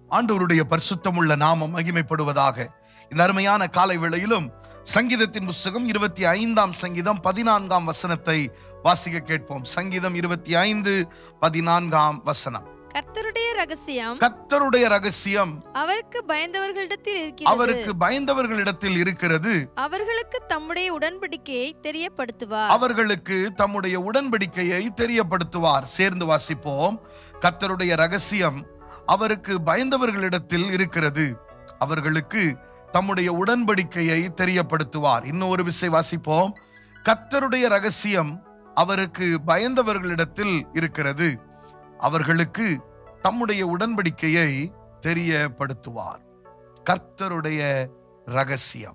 ஆண்டவருடைய பரிசுத்தமுள்ள நாமம் மகிமைப்படுவதாக இந்த அருமையான காலை வேளையிலும் சங்கீதத்தின் புஸ்தகம் இருபத்தி ஐந்தாம் சங்கீதம் பதினான்காம் வசனத்தை வாசிக்க கேட்போம் சங்கீதம் இருபத்தி ஐந்து பதினான்காம் வசனம் கர்த்தருடைய ரகசியம் கத்தருடைய ரகசியம் அவருக்கு பயந்தவர்களிடத்தில் இருக்கிறது அவருக்கு பயந்தவர்களிடத்தில் இருக்கிறது அவர்களுக்கு தம்முடைய உடன்படிக்கையை தெரியப்படுத்துவார் அவர்களுக்கு தம்முடைய உடன்படிக்கையை தெரியப்படுத்துவார் சேர்ந்து வாசிப்போம் கத்தருடைய ரகசியம் அவருக்கு பயந்தவர்களிடத்தில் இருக்கிறது அவர்களுக்கு தம்முடைய உடன்படிக்கையை தெரியப்படுத்துவார் இன்னும் ஒரு விசை வாசிப்போம் கத்தருடைய ரகசியம் அவருக்கு பயந்தவர்களிடத்தில் இருக்கிறது அவர்களுக்கு தம்முடைய உடன்படிக்கையை தெரியப்படுத்துவார் கர்த்தருடைய ரகசியம்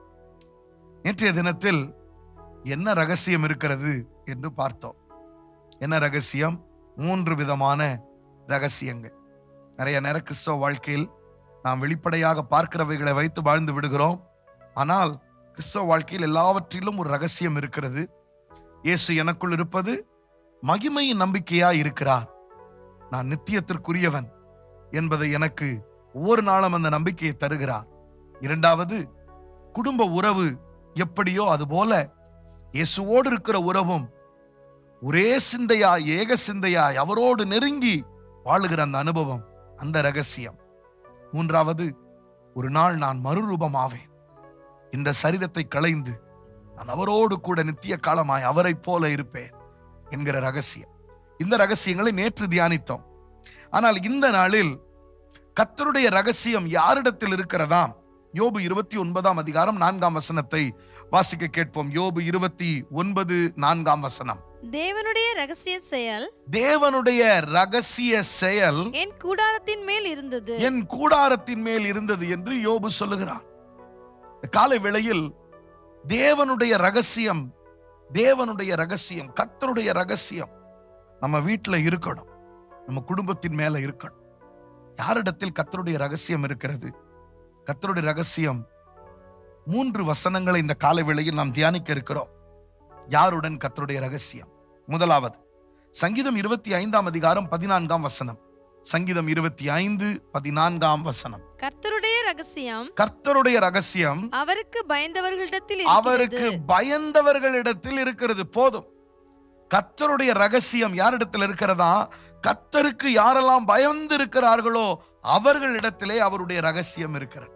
நேற்றைய தினத்தில் என்ன ரகசியம் இருக்கிறது என்று பார்த்தோம் என்ன ரகசியம் மூன்று விதமான ரகசியங்கள் நிறைய நேரம் கிறிஸ்தவ வாழ்க்கையில் நாம் வெளிப்படையாக பார்க்கிறவைகளை வைத்து வாழ்ந்து விடுகிறோம் ஆனால் கிறிஸ்தவ வாழ்க்கையில் எல்லாவற்றிலும் ஒரு ரகசியம் இருக்கிறது இயேசு எனக்குள் இருப்பது மகிமையின் நம்பிக்கையா இருக்கிறார் நான் நித்தியத்திற்குரியவன் என்பதை எனக்கு ஒவ்வொரு நாளும் அந்த நம்பிக்கையை தருகிறார் இரண்டாவது குடும்ப உறவு எப்படியோ அதுபோல இயேசுவோடு இருக்கிற உறவும் ஒரே சிந்தையாய் ஏக சிந்தையாய் அவரோடு நெருங்கி வாழுகிற அந்த அனுபவம் அந்த ரகசியம் மூன்றாவது ஒரு நாள் நான் மறுரூபமாவேன் இந்த சரீரத்தை களைந்து நான் அவரோடு கூட நித்திய காலமாய் அவரைப் போல இருப்பேன் என்கிற ரகசியம் இந்த ரகசியங்களை நேற்று தியானித்தோம் ஆனால் இந்த நாளில் கத்தருடைய ரகசியம் யாரிடத்தில் இருக்கிறதாம் யோபு இருபத்தி ஒன்பதாம் அதிகாரம் நான்காம் வசனத்தை வாசிக்க கேட்போம் யோபு இருபத்தி ஒன்பது நான்காம் வசனம் தேவனுடைய ரகசிய செயல் தேவனுடைய ரகசிய செயல் என் கூடாரத்தின் மேல் இருந்தது என் கூடாரத்தின் மேல் இருந்தது என்று யோபு சொல்லுகிறார் இந்த காலை வேளையில் தேவனுடைய ரகசியம் தேவனுடைய ரகசியம் கத்தருடைய ரகசியம் நம்ம வீட்டுல இருக்கணும் நம்ம குடும்பத்தின் மேல இருக்கணும் யாரிடத்தில் கத்தருடைய ரகசியம் இருக்கிறது கத்தருடைய ரகசியம் மூன்று வசனங்களை இந்த காலை வேளையில் நாம் தியானிக்க இருக்கிறோம் யாருடன் கத்தருடைய ரகசியம் முதலாவது சங்கீதம் இருபத்தி ஐந்தாம் அதிகாரம் பதினான்காம் வசனம் சங்கீதம் இருபத்தி ஐந்து பதினான்காம் வசனம் கர்த்தருடைய ரகசியம் கர்த்தருடைய ரகசியம் அவருக்கு பயந்தவர்களிடத்தில் அவருக்கு இருக்கிறது பயந்தவர்களிடத்தில் இருக்கிறது போதும் கர்த்தருடைய ரகசியம் யாரிடத்தில் இருக்கிறதா கர்த்தருக்கு யாரெல்லாம் பயந்து இருக்கிறார்களோ அவர்களிடத்திலே அவருடைய ரகசியம் இருக்கிறது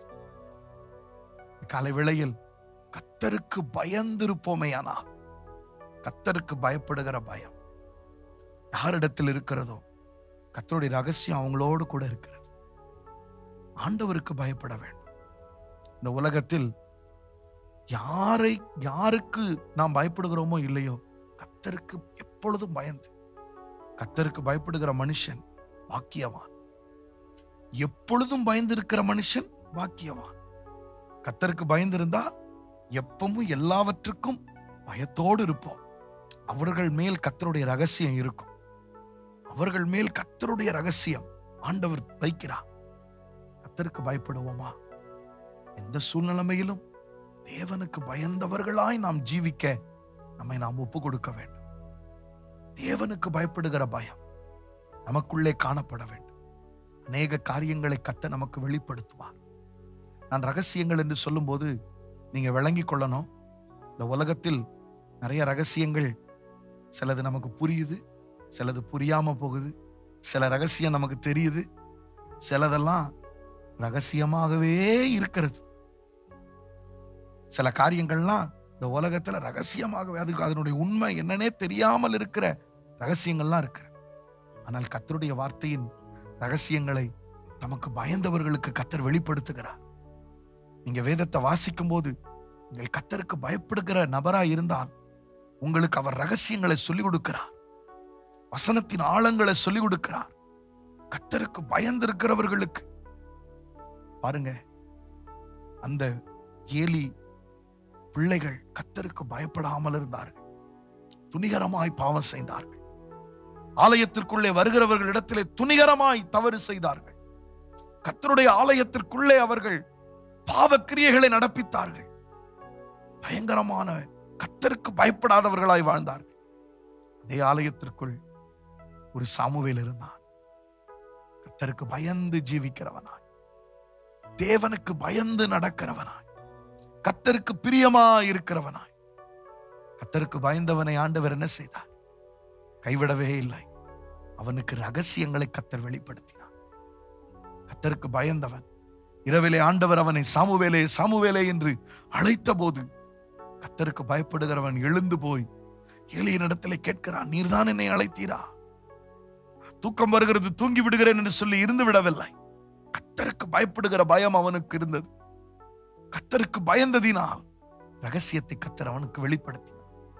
காலை வேளையில் கர்த்தருக்கு பயந்திருப்போமேயானால் கர்த்தருக்கு பயப்படுகிற பயம் யாரிடத்தில் இருக்கிறதோ கர்த்தருடைய ரகசியம் அவங்களோடு கூட இருக்கிறது ஆண்டவருக்கு பயப்பட வேண்டும் இந்த உலகத்தில் யாரை யாருக்கு நாம் பயப்படுகிறோமோ இல்லையோ கத்தருக்கு எப்பொழுதும் பயந்து கத்தருக்கு பயப்படுகிற மனுஷன் பாக்கியவான் எப்பொழுதும் பயந்து இருக்கிற மனுஷன் பாக்கியவான் கத்தருக்கு பயந்திருந்தா எப்பவும் எல்லாவற்றுக்கும் பயத்தோடு இருப்போம் அவர்கள் மேல் கத்தருடைய ரகசியம் இருக்கும் அவர்கள் மேல் கத்தருடைய ரகசியம் ஆண்டவர் வைக்கிறார் கத்தருக்கு பயப்படுவோமா எந்த சூழ்நிலைமையிலும் தேவனுக்கு பயந்தவர்களாய் நாம் ஜீவிக்க நம்மை நாம் ஒப்பு கொடுக்க வேண்டும் தேவனுக்கு பயப்படுகிற பயம் நமக்குள்ளே காணப்பட வேண்டும் அநேக காரியங்களை கத்த நமக்கு வெளிப்படுத்துவார் நான் ரகசியங்கள் என்று சொல்லும்போது நீங்க விளங்கிக் கொள்ளணும் இந்த உலகத்தில் நிறைய ரகசியங்கள் சிலது நமக்கு புரியுது சிலது புரியாம போகுது சில ரகசியம் நமக்கு தெரியுது சிலதெல்லாம் ரகசியமாகவே இருக்கிறது சில காரியங்கள்லாம் இந்த உலகத்துல ரகசியமாகவே அதுக்கு அதனுடைய உண்மை என்னன்னே தெரியாமல் இருக்கிற ரகசியங்கள்லாம் இருக்கு ஆனால் கத்தருடைய வார்த்தையின் ரகசியங்களை தமக்கு பயந்தவர்களுக்கு கத்தர் வெளிப்படுத்துகிறார் நீங்க வேதத்தை வாசிக்கும் போது நீங்கள் கத்தருக்கு பயப்படுகிற நபரா இருந்தால் உங்களுக்கு அவர் ரகசியங்களை சொல்லிக் கொடுக்கிறார் வசனத்தின் ஆழங்களை சொல்லிக் கொடுக்கிறார் கத்தருக்கு பயந்திருக்கிறவர்களுக்கு பாருங்க அந்த ஏலி பிள்ளைகள் கத்தருக்கு பயப்படாமல் இருந்தார்கள் துணிகரமாய் பாவம் செய்தார்கள் ஆலயத்திற்குள்ளே வருகிறவர்களிடத்திலே துணிகரமாய் தவறு செய்தார்கள் கத்தருடைய ஆலயத்திற்குள்ளே அவர்கள் பாவக்கிரியைகளை நடப்பித்தார்கள் பயங்கரமான கத்தருக்கு பயப்படாதவர்களாய் வாழ்ந்தார்கள் அதே ஆலயத்திற்குள் ஒரு சாமுவேல் இருந்தான் கத்தருக்கு பயந்து ஜீவிக்கிறவனாய் தேவனுக்கு பயந்து நடக்கிறவனாய் கத்தருக்கு பிரியமா இருக்கிறவனாய் கத்தருக்கு பயந்தவனை ஆண்டவர் என்ன செய்தார் கைவிடவே இல்லை அவனுக்கு ரகசியங்களை கத்தர் வெளிப்படுத்தினார் கத்தருக்கு பயந்தவன் இரவிலே ஆண்டவர் அவனை சாமுவேலே சாமுவேலே என்று அழைத்த போது கத்தருக்கு பயப்படுகிறவன் எழுந்து போய் ஏலியனிடத்திலே கேட்கிறான் நீர்தான் என்னை அழைத்தீரா தூக்கம் வருகிறது தூங்கி விடுகிறேன் என்று சொல்லி இருந்து விடவில்லை கத்தருக்கு பயப்படுகிற பயம் அவனுக்கு இருந்தது கத்தருக்கு பயந்ததினால் ரகசியத்தை கத்தர் அவனுக்கு வெளிப்படுத்தினார்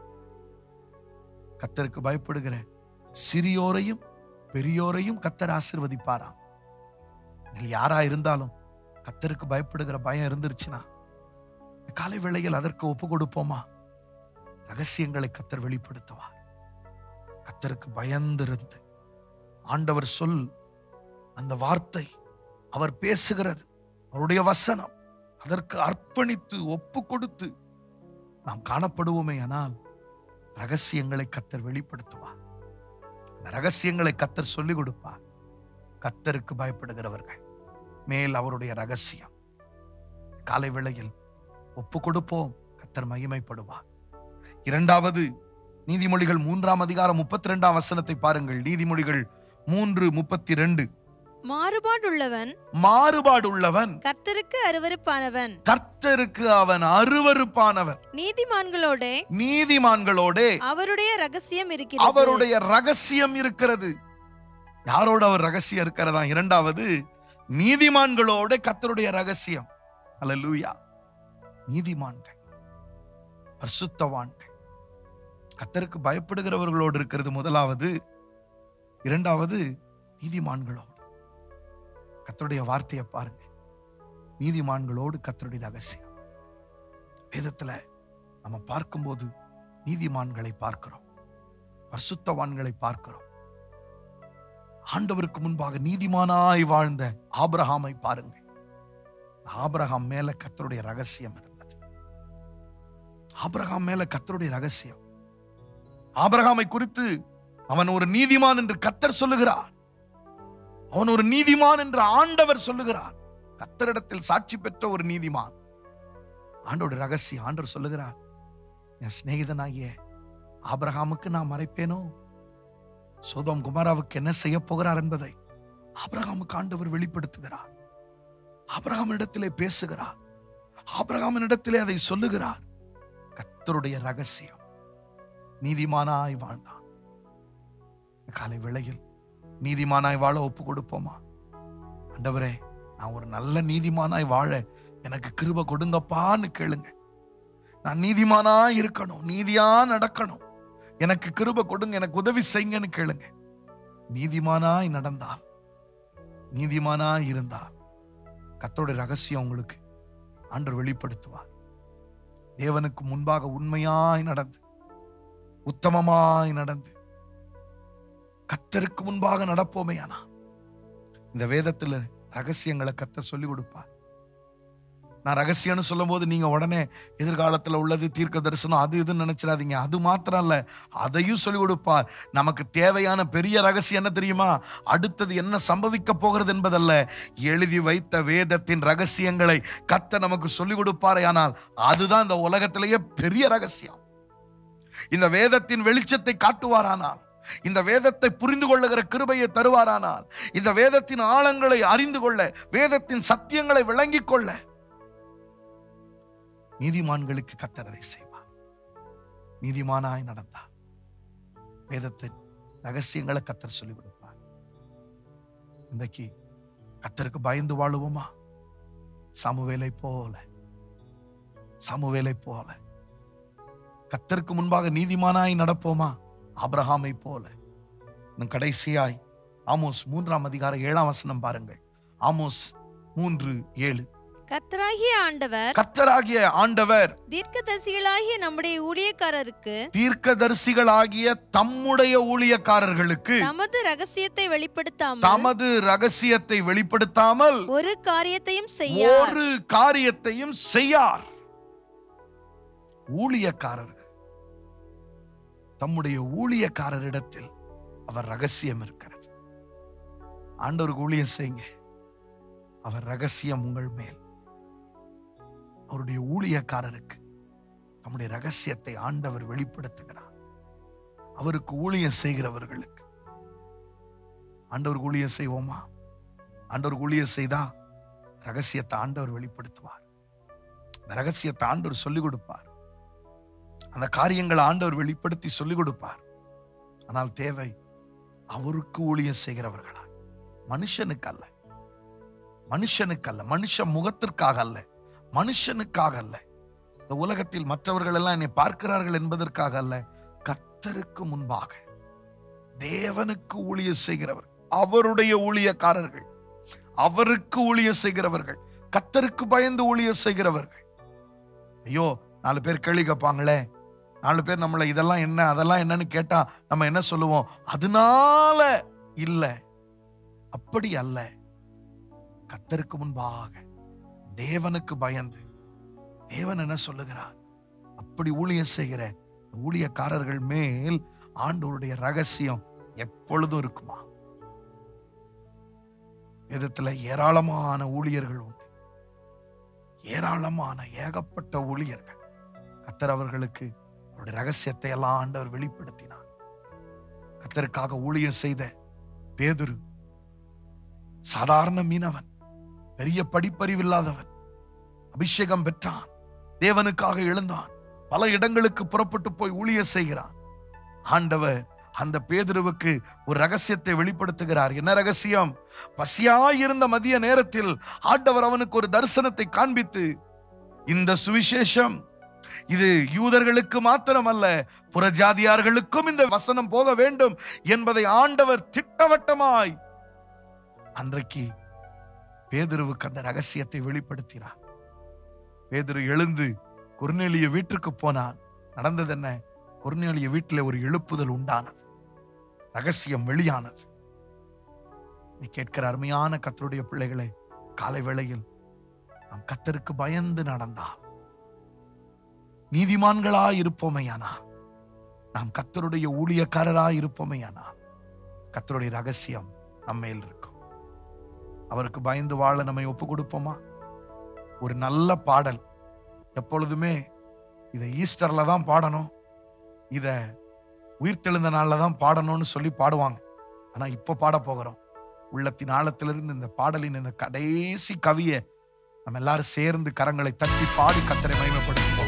கத்தருக்கு பயப்படுகிற சிறியோரையும் பெரியோரையும் கத்தர் ஆசிர்வதிப்பாராம் இதில் யாரா இருந்தாலும் கத்தருக்கு பயப்படுகிற பயம் இருந்துருச்சுன்னா இந்த காலை வேளையில் அதற்கு ஒப்பு கொடுப்போமா ரகசியங்களை கத்தர் வெளிப்படுத்துவார் கத்தருக்கு பயந்திருந்து ஆண்டவர் சொல் அந்த வார்த்தை அவர் பேசுகிறது அவருடைய வசனம் அதற்கு அர்ப்பணித்து ஒப்பு கொடுத்து நாம் காணப்படுவோமே ஆனால் ரகசியங்களை கத்தர் வெளிப்படுத்துவார் அந்த ரகசியங்களை கத்தர் சொல்லிக் கொடுப்பார் கத்தருக்கு பயப்படுகிறவர்கள் மேல் அவருடைய ரகசியம் காலை வேளையில் ஒப்பு கொடுப்போம் கத்தர் மகிமைப்படுவார் இரண்டாவது நீதிமொழிகள் மூன்றாம் அதிகாரம் முப்பத்தி ரெண்டாம் வசனத்தை பாருங்கள் நீதிமொழிகள் மூன்று முப்பத்தி ரெண்டு மாறுபாடுள்ளவன் மாறுபாடுள்ளவன் கர்த்தருக்கு அருவருப்பானவன் கர்த்தருக்கு அவன் அருவருப்பானவன் நீதிமான்களோட நீதிமான்களோடே அவருடைய ரகசியம் இருக்கிறது அவருடைய ரகசியம் இருக்கிறது யாரோட அவர் ரகசியம் இருக்கிறதா இரண்டாவது நீதிமான்களோட கர்த்தருடைய ரகசியம் அல்லேலூயா நீதிமான்கள் பரிசுத்தவான்கள் கர்த்தருக்கு பயப்படுகிறவர்களோடு இருக்கிறது முதலாவது இரண்டாவது நீதிமான்களோடு கர்த்தருடைய வார்த்தையை பாருங்க நீதிமான்களோடு கர்த்தருடைய ரகசியம் வேதத்துல நம்ம பார்க்கும்போது நீதிமான்களை பார்க்கிறோம் பரிசுத்தவான்களை பார்க்கிறோம் ஆண்டவருக்கு முன்பாக நீதிமானாய் வாழ்ந்த ஆபிரகாமை பாருங்கள் ஆபிரகாம் மேல கத்தருடைய ரகசியம் இருந்தது ஆபிரகாம் மேல கத்தருடைய ரகசியம் ஆபிரகாமை குறித்து அவன் ஒரு நீதிமான் என்று கத்தர் சொல்லுகிறார் அவன் ஒரு நீதிமான் என்று ஆண்டவர் சொல்லுகிறார் கத்தரிடத்தில் சாட்சி பெற்ற ஒரு நீதிமான் ஆண்டோட ரகசியம் ஆண்டவர் சொல்லுகிறார் என் சிநேகிதனாகிய ஆபிரகாமுக்கு நான் மறைப்பேனோ சோதோம் குமாராவுக்கு என்ன செய்ய போகிறார் என்பதை ஆபிரகாமுக்கு ஆண்டவர் வெளிப்படுத்துகிறார் ஆபிரகாமிடத்திலே பேசுகிறார் ஆபிரகாமினிடத்திலே அதை சொல்லுகிறார் கத்தருடைய ரகசியம் நீதிமானாய் வாழ்ந்தான் இந்த காலை வேளையில் நீதிமானாய் வாழ ஒப்பு கொடுப்போமா ஆண்டவரே நான் ஒரு நல்ல நீதிமானாய் வாழ எனக்கு கிருப கொடுங்கப்பான்னு கேளுங்க நான் நீதிமானா இருக்கணும் நீதியா நடக்கணும் எனக்கு கிருப கொடுங்க எனக்கு உதவி செய்யுங்கன்னு கேளுங்க நீதிமானாய் நடந்தால் நீதிமானாய் இருந்தால் கத்தருடைய ரகசியம் உங்களுக்கு ஆண்டவர் வெளிப்படுத்துவார் தேவனுக்கு முன்பாக உண்மையாய் நடந்து உத்தமமாய் நடந்து கத்தருக்கு முன்பாக நடப்போமே ஆனா இந்த வேதத்துல ரகசியங்களை கத்தர் சொல்லி கொடுப்பார் நான் ரகசியம்னு சொல்லும்போது நீங்க உடனே எதிர்காலத்துல உள்ளது தீர்க்க தரிசனம் அது இதுன்னு நினைச்சிடாதீங்க அது மாத்திரம் இல்ல அதையும் சொல்லி கொடுப்பார் நமக்கு தேவையான பெரிய ரகசியம் என்ன தெரியுமா அடுத்தது என்ன சம்பவிக்க போகிறது என்பதல்ல எழுதி வைத்த வேதத்தின் ரகசியங்களை கத்த நமக்கு சொல்லி கொடுப்பாரே ஆனால் அதுதான் இந்த உலகத்திலேயே பெரிய ரகசியம் இந்த வேதத்தின் வெளிச்சத்தை காட்டுவாரானால் இந்த வேதத்தை புரிந்து கொள்ளுகிற கிருபையை தருவாரானால் இந்த வேதத்தின் ஆழங்களை அறிந்து கொள்ள வேதத்தின் சத்தியங்களை விளங்கிக் கொள்ள நீதிமான்களுக்கு கத்தரதை செய்வார் நீதிமானாய் நடந்தார் வேதத்தின் ரகசியங்களை கத்தர் சொல்லிக் கொடுப்பார் இன்றைக்கு கத்தருக்கு பயந்து வாழுவோமா சாமுவேலை போல சாமுவேலை போல கத்தருக்கு முன்பாக நீதிமானாய் நடப்போமா ஆபிரகாமை போல இன்னும் கடைசியாய் ஆமோஸ் மூன்றாம் அதிகாரம் ஏழாம் வசனம் பாருங்கள் ஆமோஸ் மூன்று ஏழு கர்த்தராகிய ஆண்டவர் கத்தராகிய ஆண்டவர் தீர்க்கதரிசிகளாகிய நம்முடைய ஊழியக்காரருக்கு தீர்க்கதரிசிகளாகிய தம்முடைய ஊழியக்காரர்களுக்கு தமது ரகசியத்தை வெளிப்படுத்தாமல் தமது ரகசியத்தை வெளிப்படுத்தாமல் ஒரு காரியத்தையும் செய்யார் ஒரு காரியத்தையும் செய்யார் ஊழியக்காரர்கள் தம்முடைய ஊழியக்காரரிடத்தில் அவர் ரகசியம் இருக்கிறது ஆண்டவருக்கு ஊழியம் செய்யுங்க அவர் ரகசியம் உங்கள் மேல் அவருடைய ஊழியக்காரருக்கு தம்முடைய ரகசியத்தை ஆண்டவர் வெளிப்படுத்துகிறார் அவருக்கு ஊழியம் செய்கிறவர்களுக்கு ஆண்டவருக்கு ஊழியம் செய்வோமா ஆண்டவருக்கு ஊழியம் செய்தா ரகசியத்தை ஆண்டவர் வெளிப்படுத்துவார் அந்த ரகசியத்தை ஆண்டவர் சொல்லிக் கொடுப்பார் அந்த காரியங்களை ஆண்டவர் வெளிப்படுத்தி சொல்லிக் கொடுப்பார் ஆனால் தேவை அவருக்கு ஊழியம் செய்கிறவர்களா மனுஷனுக்கு அல்ல மனுஷனுக்கு அல்ல மனுஷ முகத்திற்காக அல்ல மனுஷனுக்காக அல்ல இந்த உலகத்தில் மற்றவர்கள் எல்லாம் என்னை பார்க்கிறார்கள் என்பதற்காக அல்ல கத்தருக்கு முன்பாக தேவனுக்கு ஊழியம் செய்கிறவர் அவருடைய ஊழியக்காரர்கள் அவருக்கு ஊழியம் செய்கிறவர்கள் கத்தருக்கு பயந்து ஊழியம் செய்கிறவர்கள் ஐயோ நாலு பேர் கேள்வி கேட்பாங்களே நாலு பேர் நம்மளை இதெல்லாம் என்ன அதெல்லாம் என்னன்னு கேட்டா நம்ம என்ன சொல்லுவோம் அதனால இல்ல அப்படி அல்ல கத்தருக்கு முன்பாக தேவனுக்கு பயந்து தேவன் என்ன சொல்லுகிறார் அப்படி ஊழியம் செய்கிற ஊழியக்காரர்கள் மேல் ஆண்டவருடைய ரகசியம் எப்பொழுதும் இருக்குமா விதத்துல ஏராளமான ஊழியர்கள் உண்டு ஏராளமான ஏகப்பட்ட ஊழியர்கள் கத்தர் அவர்களுக்கு அவருடைய ரகசியத்தை எல்லாம் ஆண்டவர் வெளிப்படுத்தினார் கத்தருக்காக ஊழியம் செய்த பேதுரு சாதாரண மீனவன் பெரிய படிப்பறிவில்லாதவன் அபிஷேகம் பெற்றான் தேவனுக்காக எழுந்தான் பல இடங்களுக்கு புறப்பட்டு போய் ஊழியம் செய்கிறான் ஆண்டவர் அந்த பேதுருவுக்கு ஒரு ரகசியத்தை வெளிப்படுத்துகிறார் என்ன ரகசியம் பசியாயிருந்த மதிய நேரத்தில் ஆண்டவர் அவனுக்கு ஒரு தரிசனத்தை காண்பித்து இந்த சுவிசேஷம் இது யூதர்களுக்கு மாத்திரமல்ல புறஜாதியார்களுக்கும் இந்த வசனம் போக வேண்டும் என்பதை ஆண்டவர் திட்டவட்டமாய் அன்றைக்கு பேதுருவுக்கு அந்த ரகசியத்தை வெளிப்படுத்தினார் பேதுரு எழுந்து குர்நேலிய வீட்டிற்கு போனான் நடந்தது என்ன குர்நேலிய வீட்டில் ஒரு எழுப்புதல் உண்டானது ரகசியம் வெளியானது நீ கேட்கிற அருமையான கத்தருடைய பிள்ளைகளை காலை வேளையில் நாம் கத்தருக்கு பயந்து நடந்தால் நீதிமான்களாய் இருப்போமையானா நாம் கத்தருடைய ஊழியக்காரராய் இருப்போமையானா கத்தருடைய ரகசியம் நம்மேல் இருக்கும் அவருக்கு பயந்து வாழ நம்மை ஒப்பு கொடுப்போமா ஒரு நல்ல பாடல் எப்பொழுதுமே இதை ஈஸ்டர்ல தான் பாடணும் இத உயிர்த்தெழுந்த நாள்ல தான் பாடணும்னு சொல்லி பாடுவாங்க ஆனா இப்ப பாட போகிறோம் உள்ளத்தின் ஆழத்திலிருந்து இந்த பாடலின் இந்த கடைசி கவியை நம்ம எல்லாரும் சேர்ந்து கரங்களை தட்டி பாடி கத்தரை மகிமைப்படுத்துவோம்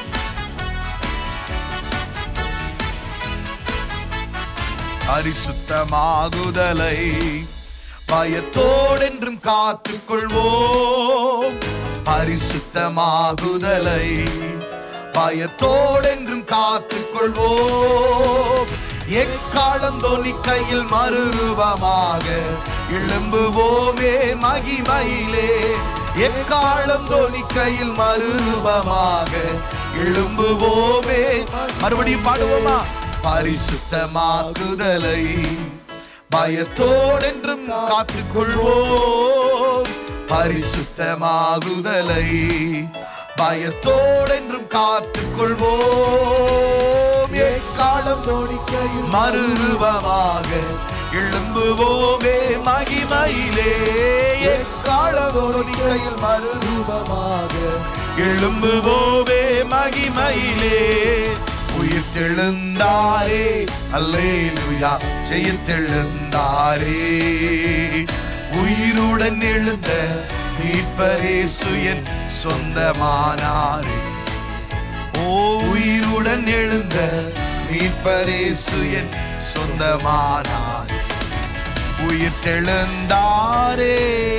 பரிசுத்தமாகுதலை பயத்தோடென்றும் காத்துக் கொள்வோம் பரிசுத்தமாகுதலை பயத்தோடென்றும் காத்துக் கொள்வோம் எக்காலம் தோனி கையில் மறுரூபமாக எழும்புவோமே மகிமையிலே எக்காலம் தோனி கையில் மறுரூபமாக எழும்புவோமே மறுபடியும் பாடுவோமா பரிசுத்தமாகுதலை பயத்தோடென்றும் காத்துக்கொள்வோம் பரிசுத்தமாகுதலை பயத்தோடென்றும் காத்துக்கொள்வோம் எக்காலம் தோணிக்கையில் மறுரூபமாக எழும்புவோமே மகிமையிலே எக்காலம் தோணிக்கையில் மறுரூபமாக எழும்புவோமே மகிமையிலே உயிர்த்தெழுந்தாரே அல்லேலுயா ஜெயித்தெழுந்தாரே உயிருடன் எழுந்த மீட்பரே சுயன் சொந்தமானாரே ஓ உயிருடன் எழுந்த மீட்பரே சுயன் சொந்தமானார் உயிர்த்தெழுந்தாரே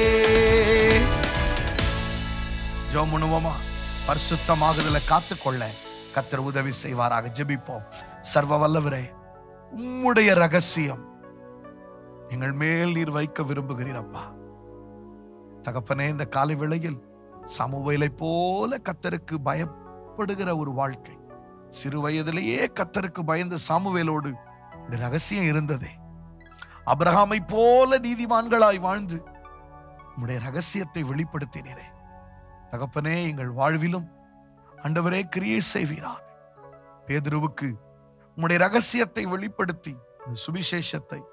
ஜோம் பண்ணுவோமா பரிசுத்தமாகுதல காத்துக்கொள்ள கத்தர் உதவி செய்வாராக ஜெபிப்போம் சர்வ வல்லவரே உம்முடைய ரகசியம் எங்கள் மேல் நீர் வைக்க விரும்புகிறீர் அப்பா தகப்பனே இந்த காலை வேளையில் சமூகலை போல கத்தருக்கு பயப்படுகிற ஒரு வாழ்க்கை சிறு வயதிலேயே கத்தருக்கு பயந்த சாமுவேலோடு ஒரு ரகசியம் இருந்ததே அபிரகாமை போல நீதிமான்களாய் வாழ்ந்து உம்முடைய ரகசியத்தை வெளிப்படுத்தினீரே தகப்பனே எங்கள் வாழ்விலும் ஆண்டவரே கிரியை செய்வீராக பேதுருவுக்கு உம்முடைய ரகசியத்தை வெளிப்படுத்தி இந்த சுவிசேஷத்தை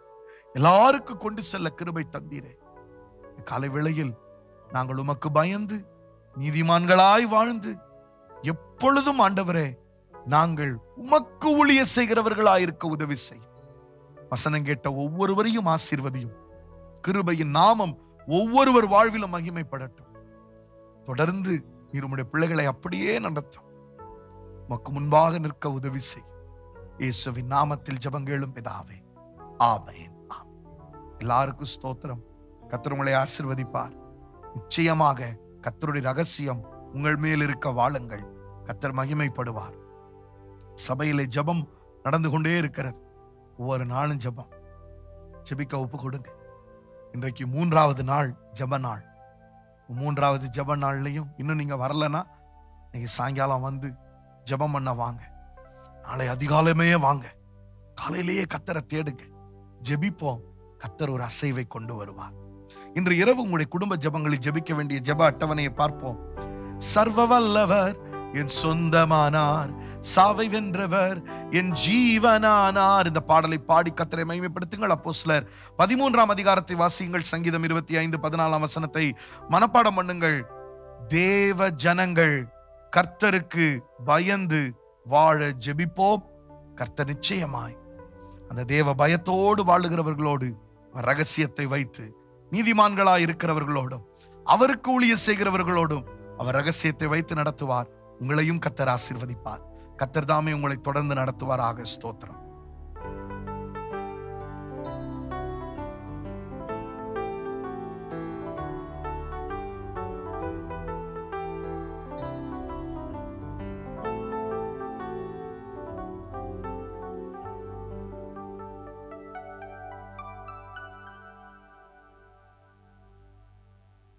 எல்லாருக்கும் கொண்டு செல்ல கிருபை தந்தீரே காலை வேளையில் நாங்கள் உமக்கு பயந்து நீதிமான்களாய் வாழ்ந்து எப்பொழுதும் ஆண்டவரே நாங்கள் உமக்கு ஊழிய செய்கிறவர்களாயிருக்க உதவி செய் வசனம் கேட்ட ஒவ்வொருவரையும் ஆசீர்வதியும் கிருபையின் நாமம் ஒவ்வொருவர் வாழ்விலும் மகிமைப்படட்டும் தொடர்ந்து நீர் உம்முடைய பிள்ளைகளை அப்படியே நடத்தும் உமக்கு முன்பாக நிற்க உதவி செய் இயேசுவின் நாமத்தில் ஜெபங்கேளும் பிதாவே ஆமென் ஆமென். எல்லாருக்கும் ஸ்தோத்திரம் கர்த்தர் உங்களை ஆசிர்வதிப்பார் நிச்சயமாக கர்த்தருடைய ரகசியம் உங்கள் மேல் இருக்க வாழுங்கள் கர்த்தர் மகிமைப்படுவார் சபையிலே ஜெபம் நடந்து கொண்டே இருக்கிறது ஒவ்வொரு நாளும் ஜெபம் ஜெபிக்க ஒப்பு கொடுங்க இன்றைக்கு மூன்றாவது நாள் ஜெப நாள் மூன்றாவது ஜெப நாள்லையும் இன்னும் நீங்க வரலனா இன்னைக்கு சாயங்காலம் வந்து ஜெபம் பண்ண வாங்க நாளை அதிகாலமே வாங்க காலையிலேயே கத்தரை தேடுங்க ஜெபிப்போம் கத்தர் ஒரு அசைவை கொண்டு வருவார் இன்று இரவு உங்களுடைய குடும்ப ஜெபங்களில் ஜெபிக்க வேண்டிய ஜெப அட்டவணையை பார்ப்போம் சர்வ வல்லவர் என் சொந்தமானார் சாவை வென்றவர் என் ஜீவனானார் இந்த பாடலை பாடி கத்தரை மகிமைப்படுத்துங்கள் அப்போ சிலர் பதிமூன்றாம் அதிகாரத்தை வாசியுங்கள் சங்கீதம் இருபத்தி ஐந்து பதினாலாம் வசனத்தை மனப்பாடம் பண்ணுங்கள் தேவ ஜனங்கள் கர்த்தருக்கு பயந்து வாழ ஜெபிப்போம் கர்த்தர் நிச்சயமாய் அந்த தேவ பயத்தோடு வாழுகிறவர்களோடு ரகசியத்தை வைத்து நீதிமான்களாய் இருக்கிறவர்களோடும் அவருக்கு ஊழிய செய்கிறவர்களோடும் அவர் ரகசியத்தை வைத்து நடத்துவார் உங்களையும் கத்தர் ஆசீர்வதிப்பார் கத்தர் தாமே உங்களை தொடர்ந்து நடத்துவார் ஆக ஸ்தோத்திரம்